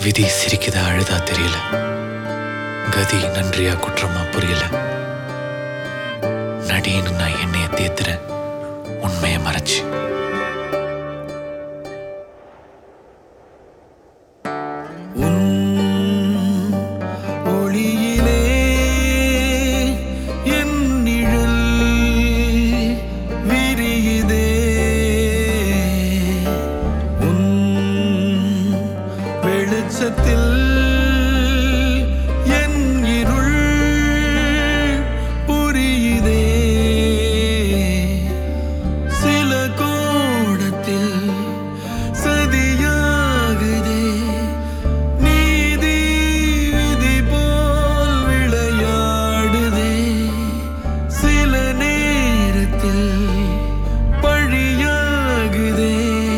விதி சிரிக்குதா அழுதா தெரியல கதி நன்றியா குற்றமா புரியல நடின்னு நான் என்னைய தேத்துறேன் உண்மையை மறைச்சு ஒளியிலே என் நிழல் விரியுதே உன் வெளிச்சத்தில் என் இருள் புரியுதே சில கோணத்தில் சதியாகுதே நீதி விதி போல் விளையாடுதே சில நேரத்தில் பழியாகுதே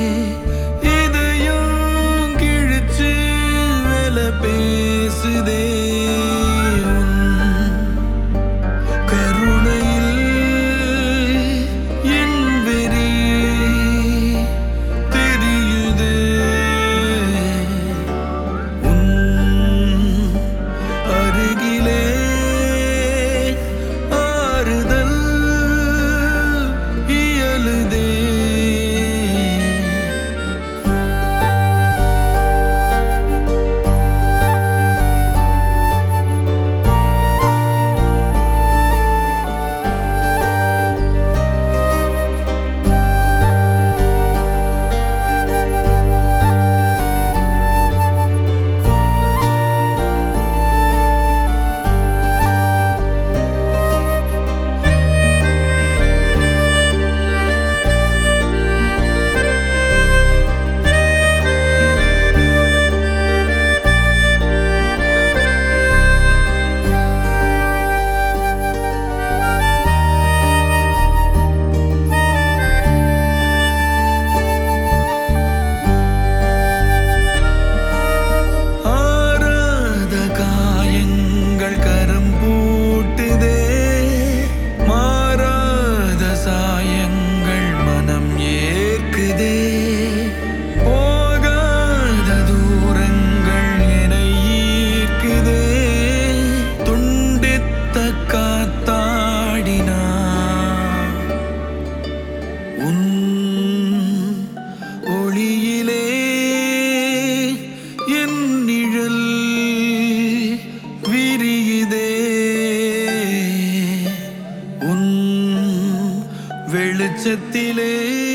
இதயம் கிழிச்சு வேல பேசுதே உன் கருணையில் என் வெறி தெரியுதே உன் அருகிலே ஆறுதல் இயலுதே ஆறாத காயங்கள் கரம் பூட்டுதே மாறாத சாயங்கள் மனம் ஏற்குதே போகாத தூரங்கள் என ஈர்க்குதே துண்டித்த காத்தாடினா உன் ஒளியிலே என் நிழல் விரியுதே உன் வெளிச்சத்திலே